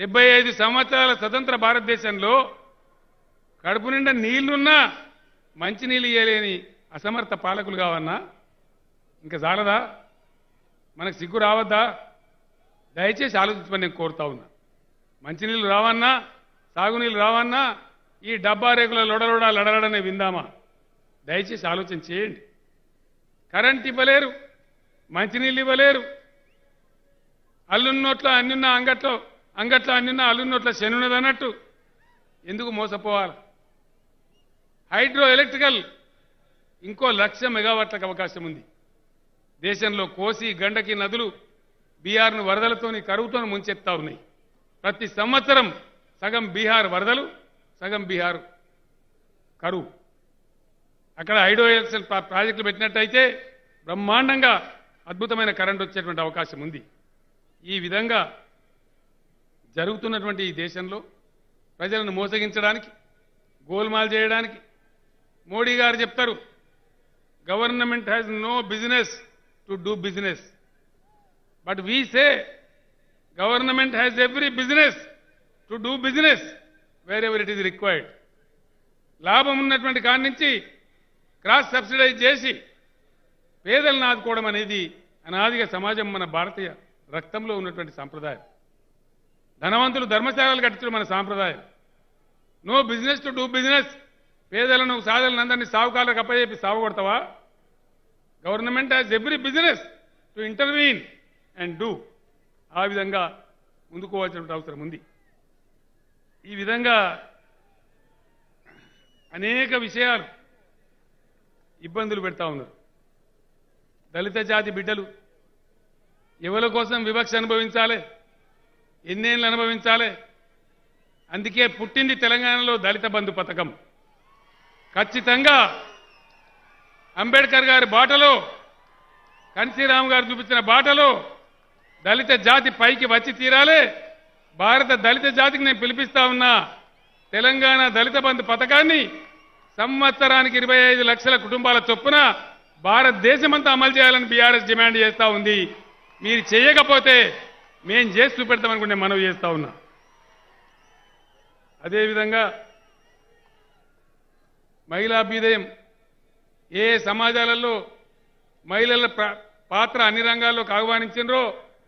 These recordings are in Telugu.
డెబ్బై ఐదు సంవత్సరాల స్వతంత్ర భారతదేశంలో కడుపు నిండా నీళ్లున్నా మంచి నీళ్ళు ఇయ్యలేని అసమర్థ పాలకులు కావన్నా ఇంకా చాలదా మనకు సిగ్గు రావద్దా దయచేసి ఆలోచించమని నేను కోరుతా ఉన్నా మంచినీళ్ళు రావన్నా సాగునీళ్ళు రావన్నా ఈ డబ్బా రేకుల లొడలొడ లడలడనే విందామా దయచేసి ఆలోచన చేయండి కరెంట్ ఇవ్వలేరు మంచినీళ్ళు ఇవ్వలేరు అల్లున్నోట్ల అన్నున్న అంగట్లో అంగట్లో అన్నున్న అల్లున్నోట్ల శనున్నది అన్నట్టు ఎందుకు మోసపోవాలి హైడ్రో ఎలక్ట్రికల్ ఇంకో లక్ష మెగావాట్లకు అవకాశం ఉంది దేశంలో కోసి గండకి నదులు బీహార్ను వరదలతోని కరువుతోని ముంచెత్తా ఉన్నాయి ప్రతి సంవత్సరం సగం బీహార్ వరదలు సగం బీహార్ కరువు అక్కడ హైడ్రో ఎలక్ట్రికల్ ప్రా- ప్రాజెక్టులు పెట్టినట్టయితే బ్రహ్మాండంగా అద్భుతమైన కరెంట్ వచ్చేటువంటి అవకాశం ఉంది ఈ విధంగా జరుగుతున్నటువంటి ఈ దేశంలో ప్రజలను మోసగించడానికి గోల్మాల్ చేయడానికి మోడీ గారు చెప్తారు government has no business to do business but we say government has every business to do business wherever it is required లాభం ఉన్నటువంటి కాడి నుంచి క్రాస్ సబ్సిడైజ్ చేసి పేదలను ఆదుకోవడం అనేది అనాదిగా సమాజం మన భారతీయ రక్తంలో ఉన్నటువంటి సాంప్రదాయం ధనవంతులు ధర్మశాలలు కట్టించడం మన సాంప్రదాయం no business to do business పేదలను సాధలను అందరినీ సాగుకాలకు అప్పచెప్పి సాగు కొడతావా government has every business to intervene and do ఆ విధంగా ముందుకోవాల్సిన అవసరం ఉంది ఈ విధంగా అనేక విషయాలు ఇబ్బందులు పెడతా ఉన్నారు దళిత జాతి బిడ్డలు ఎవరి కోసం వివక్ష అనుభవించాలి ఎన్నేళ్ళు అనుభవించాలి అందుకే పుట్టింది తెలంగాణలో దళిత బంధు పథకం ఖచ్చితంగా అంబేద్కర్ గారి బాటలో కన్సీరామ్ గారు చూపించిన బాటలో దళిత జాతి పైకి వచ్చి తీరాలి భారత దళిత జాతికి నేను పిలిపిస్తా ఉన్నా తెలంగాణ దళిత బంధు పథకాన్ని సంవత్సరానికి ఇరవై ఐదు లక్షల కుటుంబాల చొప్పున భారతదేశమంతా అమలు చేయాలని బీఆర్ఎస్ డిమాండ్ చేస్తా ఉంది మీరు చేయకపోతే మేం చేసి చూపెడతామనుకుంటే మనవి చేస్తా ఉన్నా అదేవిధంగా మహిళా అభ్యుదయం ఏ సమాజాలలో మహిళల ప్ర- పాత్ర అన్ని రంగాల్లోకి ఆహ్వానించినరో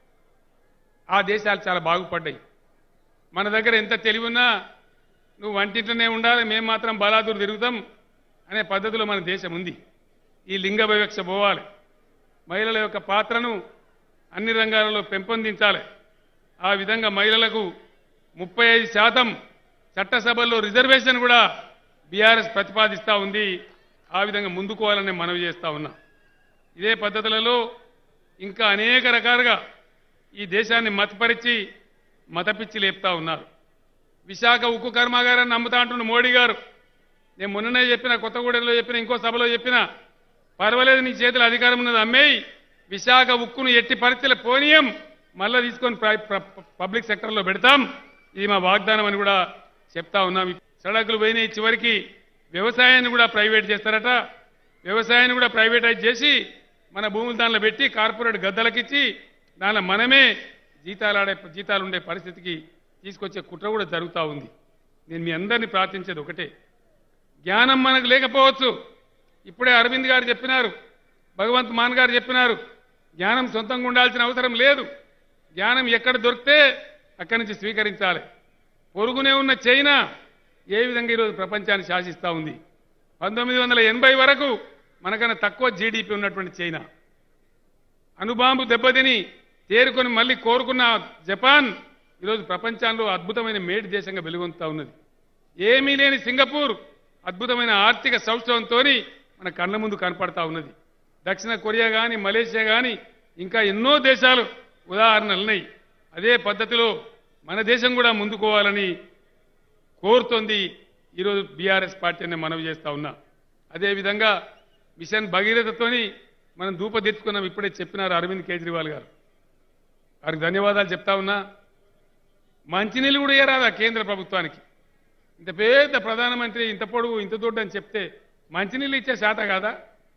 ఆ దేశాలు చాలా బాగుపడ్డాయి మన దగ్గర ఎంత తెలివి ఉన్నా నువ్వు వంటింట్లోనే ఉండాలి మేము మాత్రం బలాదూరు తిరుగుతాం అనే పద్ధతిలో మన దేశం ఉంది ఈ లింగ వివక్ష పోవాలి మహిళల యొక్క పాత్రను అన్ని రంగాలలో పెంపొందించాలి ఆ విధంగా మహిళలకు ముప్పై ఐదు శాతం చట్టసభల్లో రిజర్వేషన్ కూడా బీఆర్ఎస్ ప్రతిపాదిస్తూ ఉంది ఆ విధంగా ముందుకోవాలని మనవి చేస్తా ఉన్నా ఇదే పద్ధతులలో ఇంకా అనేక రకాలుగా ఈ దేశాన్ని మతపరిచి మతపిచ్చి లేపుతా ఉన్నారు విశాఖ ఉక్కు కర్మాగారాన్ని నమ్ముతా అంటున్న మోడీ గారు నేను మొన్ననే చెప్పిన కొత్తగూడెంలో చెప్పిన ఇంకో సభలో చెప్పిన పర్వాలేదు నీ చేతుల అధికారం ఉన్నది అమ్మేయి విశాఖ ఉక్కును ఎట్టి పరిస్థితుల పోనీయం మళ్ళా తీసుకొని ప్ర- ప్ర- పబ్లిక్ సెక్టర్లో పెడతాం ఇది మా వాగ్దానం అని కూడా చెప్తా ఉన్నాం సడకులు పోయినాయి చివరికి వ్యవసాయాన్ని కూడా ప్రైవేట్ చేస్తారట వ్యవసాయాన్ని కూడా ప్రైవేటైజ్ చేసి మన భూములు దానిలో పెట్టి కార్పొరేట్ గద్దలకిచ్చి దానిలో మనమే జీతాలు ఆడే జీతాలు ఉండే పరిస్థితికి తీసుకొచ్చే కుట్ర కూడా జరుగుతూ ఉంది నేను మీ అందరినీ ప్రార్థించేది ఒకటే జ్ఞానం మనకు లేకపోవచ్చు ఇప్పుడే అరవింద్ గారు చెప్పినారు భగవంత్ మాన్ గారు చెప్పినారు జ్ఞానం సొంతంగా ఉండాల్సిన అవసరం లేదు జ్ఞానం ఎక్కడ దొరికితే అక్కడి నుంచి స్వీకరించాలి పొరుగునే ఉన్న చైనా ఏ విధంగా ఈరోజు ప్రపంచాన్ని శాసిస్తూ ఉంది పంతొమ్మిది వందల ఎనభై వరకు మనకన్నా తక్కువ జీడిపి ఉన్నటువంటి చైనా అణుబాంబు దెబ్బతిని తేరుకొని మళ్ళీ కోరుకున్న జపాన్ ఈరోజు ప్రపంచంలో అద్భుతమైన మేటి దేశంగా వెలుగొందుతా ఉన్నది ఏమీ లేని సింగపూర్ అద్భుతమైన ఆర్థిక సౌష్ఠవంతో మన కళ్ళ ముందు కనపడతా ఉన్నది దక్షిణ కొరియా కానీ మలేషియా కానీ ఇంకా ఎన్నో దేశాలు ఉదాహరణలు ఉన్నాయి అదే పద్ధతిలో మన దేశం కూడా ముందుకోవాలని కోరుతోంది ఈరోజు బీఆర్ఎస్ పార్టీ అని మనవి చేస్తా ఉన్నా అదేవిధంగా మిషన్ భగీరథతోని మనం ధూప తెచ్చుకున్నాం ఇప్పుడే చెప్పినారు అరవింద్ కేజ్రీవాల్ గారు వారికి ధన్యవాదాలు చెప్తా ఉన్నా మంచినీళ్ళు కూడా ఇయ్యరాదా కేంద్ర ప్రభుత్వానికి ఇంత పెద్ద ప్రధానమంత్రి ఇంత పొడుగు ఇంత దొడ్డు అని చెప్తే మంచినీళ్ళు ఇచ్చే శాత కాదా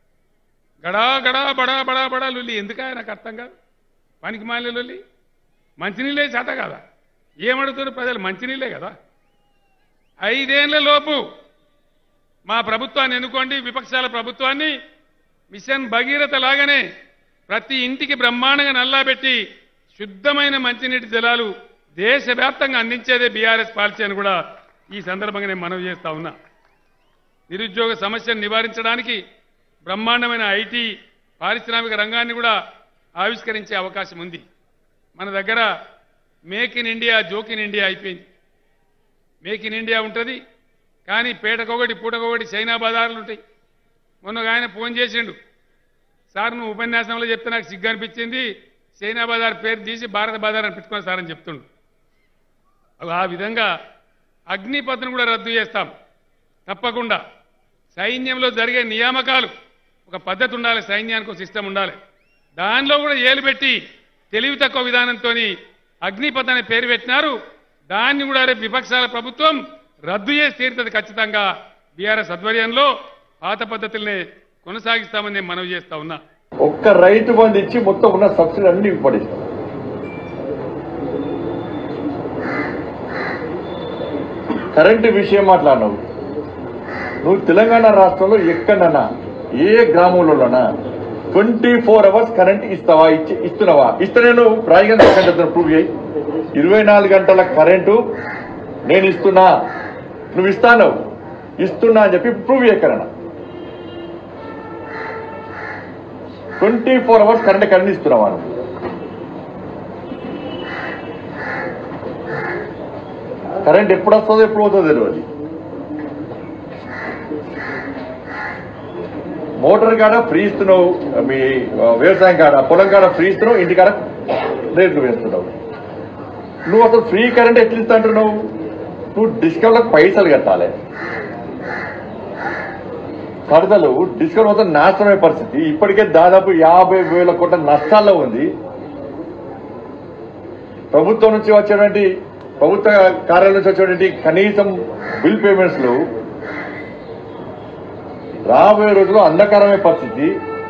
గడా గడా బడా బడా బడా లొల్లి ఎందుకా నాకు అర్థం కాదు పనికి మాలిన లొల్లి మంచినీళ్ళే శాత కాదా ఏమడుగుతారు ప్రజలు మంచినీళ్ళే కదా ఐదేళ్ల లోపు మా ప్రభుత్వాన్ని ఎన్నుకోండి విపక్షాల ప్రభుత్వాన్ని మిషన్ భగీరథ లాగానే ప్రతి ఇంటికి బ్రహ్మాండంగా నల్లాబెట్టి శుద్ధమైన మంచినీటి జలాలు దేశవ్యాప్తంగా అందించేదే బీఆర్ఎస్ పాలసీ అని కూడా ఈ సందర్భంగా నేను మనవి చేస్తా ఉన్నా నిరుద్యోగ సమస్యను నివారించడానికి బ్రహ్మాండమైన ఐటీ పారిశ్రామిక రంగాన్ని కూడా ఆవిష్కరించే అవకాశం ఉంది మన దగ్గర make in India joke in India అయిపోయింది మేక్ ఇన్ ఇండియా ఉంటుంది కానీ పేటకొకటి పూటకొకటి చైనా బజార్లు ఉంటాయి మొన్న ఒక ఆయన ఫోన్ చేసిండు సార్ నువ్వు ఉపన్యాసంలో చెప్తే నాకు సిగ్గు అనిపించింది చైనా బజార్ పేరు తీసి భారత బజార్ అని పెట్టుకున్నా సార్ అని చెప్తుండు అగో ఆ విధంగా అగ్నిపథను కూడా రద్దు చేస్తాం తప్పకుండా సైన్యంలో జరిగే నియామకాలు ఒక పద్ధతి ఉండాలి సైన్యానికి ఒక సిస్టమ్ ఉండాలి దానిలో కూడా ఏలు పెట్టి తెలివి తక్కువ విధానంతో అగ్నిపథ్ అనే పేరు పెట్టినారు దాన్ని కూడా రేపు విపక్షాల ప్రభుత్వం రద్దు చేసి తీరుతుంది ఖచ్చితంగా బీఆర్ఎస్ ఆధ్వర్యంలో పాత పద్ధతుల్ని కొనసాగిస్తామని నేను మనవి చేస్తా ఉన్నా ఒక్క రైతు బంధు ఇచ్చి మొత్తం ఉన్న సబ్సిడీ అన్ని పడేస్తాం కరెంటు విషయం మాట్లాడినావు నువ్వు తెలంగాణ రాష్ట్రంలో ఎక్కడన్నా ఏ గ్రామంలోనా ట్వంటీ ఫోర్ అవర్స్ కరెంట్ ఇస్తావా ఇచ్చి ఇస్తున్నావా ఇస్తే నేను ప్రాయంగా ప్రూవ్ చేయి ఇరవై నాలుగు గంటల కరెంటు నేను ఇస్తున్నా నువ్వు ఇస్తాను ఇస్తున్నా అని చెప్పి ప్రూవ్ చేయకరన్నా twenty four hours current current ఇస్తున్నావా నువ్వు కరెంట్ ఎప్పుడు వస్తుందో ఎప్పుడు పోతుందో తెలియదు మోటార్ కాడ ఫ్రీ ఇస్తున్నావు మీ ఆ, వ్యవసాయం కాడ పొలం కాడ ఫ్రీ ఇస్తున్నావు ఇంటి కాడ రేట్లు వేస్తున్నావు నువ్వు అసలు ఫ్రీ కరెంట్ ఎట్లా ఇస్తా అంటున్నావు నువ్వు డిస్కౌంట్లకు పైసలు కట్టాలి కడతలు డిస్కౌంట్ మొత్తం నాశనమైన పరిస్థితి ఇప్పటికే దాదాపు యాభై వేల కోట్ల నష్టాల్లో ఉంది ప్రభుత్వం నుంచి వచ్చేటువంటి ప్రభుత్వ కార్యాలయం నుంచి వచ్చేటువంటి కనీసం బిల్ పేమెంట్స్ లో రాబోయే రోజుల్లో అంధకారమే పరిస్థితి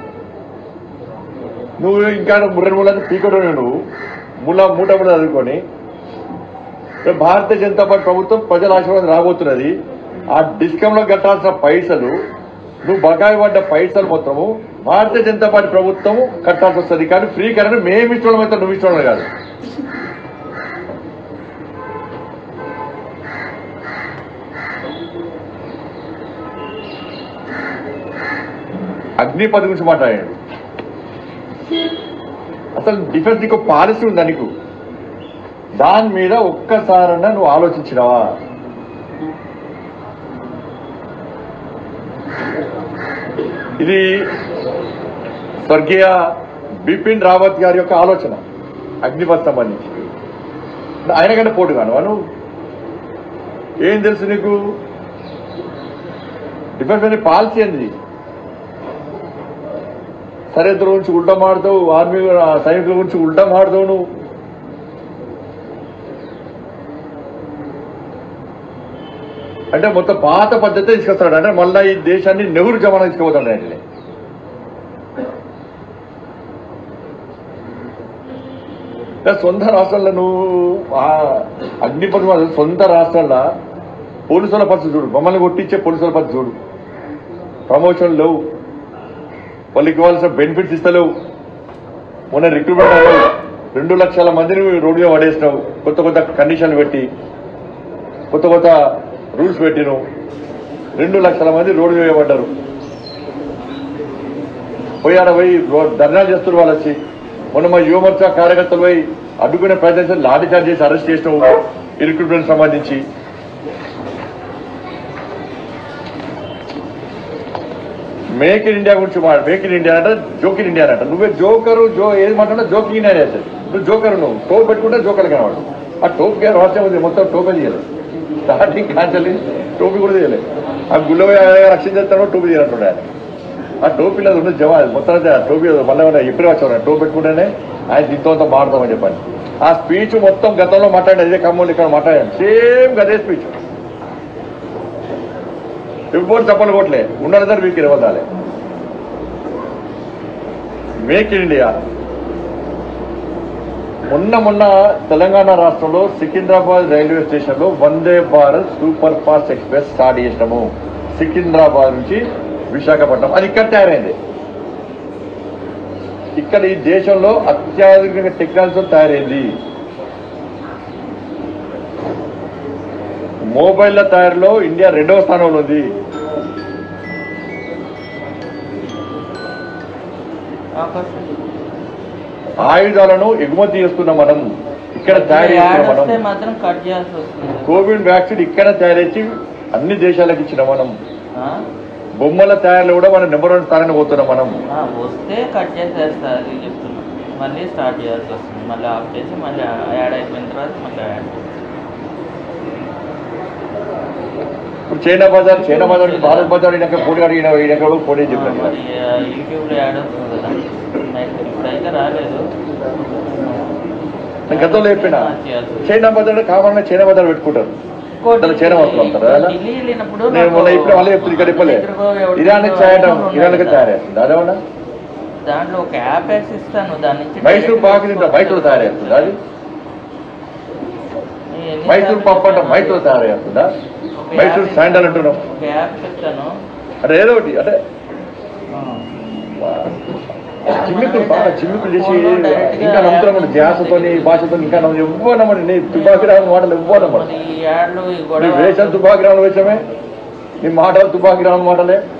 నువ్వు ఇంకా రెండు మూడు పీకడం నువ్వు మూల మూట మూట చదువుకొని రేపు భారతీయ జనతా పార్టీ ప్రభుత్వం ప్రజల ఆశీర్వాదం రాబోతున్నది ఆ డిస్కౌంట్ లో కట్టాల్సిన పైసలు నువ్వు బకాయి పడ్డ పైసలు మొత్తము భారతీయ జనతా పార్టీ ప్రభుత్వం కట్టాల్సి వస్తుంది కానీ ఫ్రీ కరెంట్ మేము ఇష్టం అయితే నువ్వు ఇష్టం కాదు అగ్నిపథ్ గురించి మాట్లాడాడు అసలు డిఫెన్స్ నీకు పాలసీ ఉందా నీకు దాని మీద ఒక్కసారన్నా నువ్వు ఆలోచించినావా ఇది స్వర్గీయ బిపిన్ రావత్ గారి యొక్క ఆలోచన అగ్నిపథ్ సంబంధించి ఆయన కంటే పోటు కాను నువ్వు ఏం తెలుసు నీకు డిఫెన్స్ అనే పాలసీ ఏంది సరిహద్దుల గురించి ఉల్టా మాడతావు ఆర్మీ ఆ సైనికుల గురించి ఉల్టా మాడతావు నువ్వు అంటే మొత్తం పాత పద్ధతి తీసుకొస్తాడు అంటే మళ్ళా ఈ దేశాన్ని నెహ్రూ జమానా తీసుకుపోతాడు ఆయన సొంత రాష్ట్రాల్లో నువ్వు ఆ అగ్నిపథ సొంత రాష్ట్రాల్లో పోలీసుల పరిస్థితి చూడు మమ్మల్ని కొట్టించే పోలీసుల పరిస్థితి చూడు ప్రమోషన్ లేవు వాళ్ళకి ఇవ్వాల్సిన బెనిఫిట్స్ ఇస్తలేవు మొన్న రిక్రూట్మెంట్ అయ్యావు రెండు లక్షల మందిని రోడ్డు మీద పడేసినావు కొత్త కొత్త కండిషన్లు పెట్టి కొత్త కొత్త రూల్స్ పెట్టినావు రెండు లక్షల మంది రోడ్డు మీద పడ్డారు పోయాడ పోయి రో- ధర్నాలు చేస్తున్నారు వాళ్ళు వచ్చి మొన్న మా యువమోర్చా కార్యకర్తలు పోయి అడ్డుకునే ప్రయత్నం చేసి లాఠీ చార్జ్ చేసి అరెస్ట్ చేసినావు ఈ రిక్రూట్మెంట్ సంబంధించి మేక్ ఇన్ ఇండియా గురించి మాట మేక్ ఇన్ ఇండియా అంటే జోక్ ఇన్ ఇండియా అంట నువ్వే జోకరు జో ఏది మాట్లాడినా జోక్ ఇన్ ఇండియా చేస్తుంది నువ్వు జోకరు నువ్వు టోప్ పెట్టుకుంటే జోకర్ కనవాడు ఆ టోప్ గారు రాష్ట్రం ఉంది మొత్తం టోపే చేయలేదు స్టార్టింగ్ కాంచలి టోపీ కూడా చేయలేదు ఆ గుళ్ళ రక్షణ చేస్తాడో టోపీ చేయనట్టుండే ఆయన ఆ టోపీ లేదు ఉన్న జవా మొత్తం అయితే ఆ టోపీ మళ్ళీ ఎప్పుడు వచ్చారు టోపీ పెట్టుకుంటేనే ఆయన దీంతో అంతా మాడతామని చెప్పండి ఆ స్పీచ్ మొత్తం గతంలో మాట్లాడాడు ఇదే ఖమ్మంలో ఇక్కడ మాట్లాడాడు సేమ్ అదే స్పీచ్ ఇప్పుడు చెప్పలు కొట్లే ఉన్నదర్ మీకు ఇరవదాలే మేక్ ఇన్ ఇండియా మొన్న మొన్న తెలంగాణ రాష్ట్రంలో సికింద్రాబాద్ రైల్వే స్టేషన్లో Vande Bharat super fast express start చేసినాము సికింద్రాబాద్ నుంచి విశాఖపట్నం అది ఇక్కడ తయారైంది ఇక్కడ ఈ దేశంలో అత్యాధునిక టెక్నాలజీతో తయారైంది మొబైల్ల తయారీలో ఇండియా రెండవ స్థానంలో ఉంది ఆయుధాలను ఎగుమతి చేస్తున్నాం మనం ఇక్కడ తయారు చేస్తున్నాం యాడ్ వస్తే మనం మాత్రం కట్ చేయాల్సి వస్తుంది కోవిడ్ వ్యాక్సిన్ ఇక్కడ తయారైచి అన్ని దేశాలకు ఇచ్చినాం మనం ఆ? బొమ్మల తయారీలో కూడా మనం నెంబర్ వన్ స్థానాన్ని పోతున్నాం మనం ఆ, వస్తే కట్ చేసేస్తా అది చెప్తున్నా మళ్ళీ స్టార్ట్ చేయాల్సి వస్తుంది మళ్ళీ ఆఫ్ చేసి మళ్ళీ యాడ్ అయిపోయిన తర్వాత మళ్ళీ యాడ్ ఇప్పుడు చైనా బజార్ చైనా బజార్ నుంచి భారత్ బజార్ ఈయనక పోటీ అడిగిన ఈయనక కూడా పోటీ చెప్పాను మరి ఆ, యూట్యూబ్లో యాడ్ వస్తుంది కదా అయితే ఇప్పుడైతే రాలేదు నేను గతంలో చెప్పినా ఆ, చేయాల్సి వస్తుంది. చైనా బజార్ కావాలన్నా చైనా బజార్ పెట్టుకుంటారు ఇంకోటి దాంట్లో చైనా వస్తువులు అంటారా అలా? ఢిల్లీ వెళ్ళినప్పుడు నేను మొన్న నాకు ఇప్పుడు మళ్ళీ చెప్తుంది ఇక్కడ చెప్పలే ఎదురుగా ఎవరికో ఇరాన్ తయారు ఐఫోన్ ఇరాన్ ఉన్నాయి కదా. తయారైస్తుంది అదేమన్నా దాంట్లో ఒక యాప్ వేసి ఇస్తాను దాని నుంచి మైసూర్ direct పాకు తింటా మైసూర్ తయారైస్తుంది అది నేను ఎన్ని మైసూర్ సార్లు పప్పు అంటే చెప్పాను? మైసూర్ తయారైస్తుందా ఒక మైసూర్ యాప్ శాండల్ అంటున్నాం ఒక యాప్ చెప్తాను అంటే ఏదో ఒకటి అంటే చిమ్మికులు బాగా చిమ్మికులు చేసి ఇంకా నమ్ముతున్నాం కూడా ధ్యాసతోని భాషతో ఇంకా నమ్ము ఇవ్వనమ్మని నీ తుపాకి రాని మాటలు ఇవ్వనమ్మని మరి ఈ యాడ్లు ఈ నీ గొడవ వేషం తుపాకి రాని వేషమే నీ మాటలు తుపాకి రాని మాటలే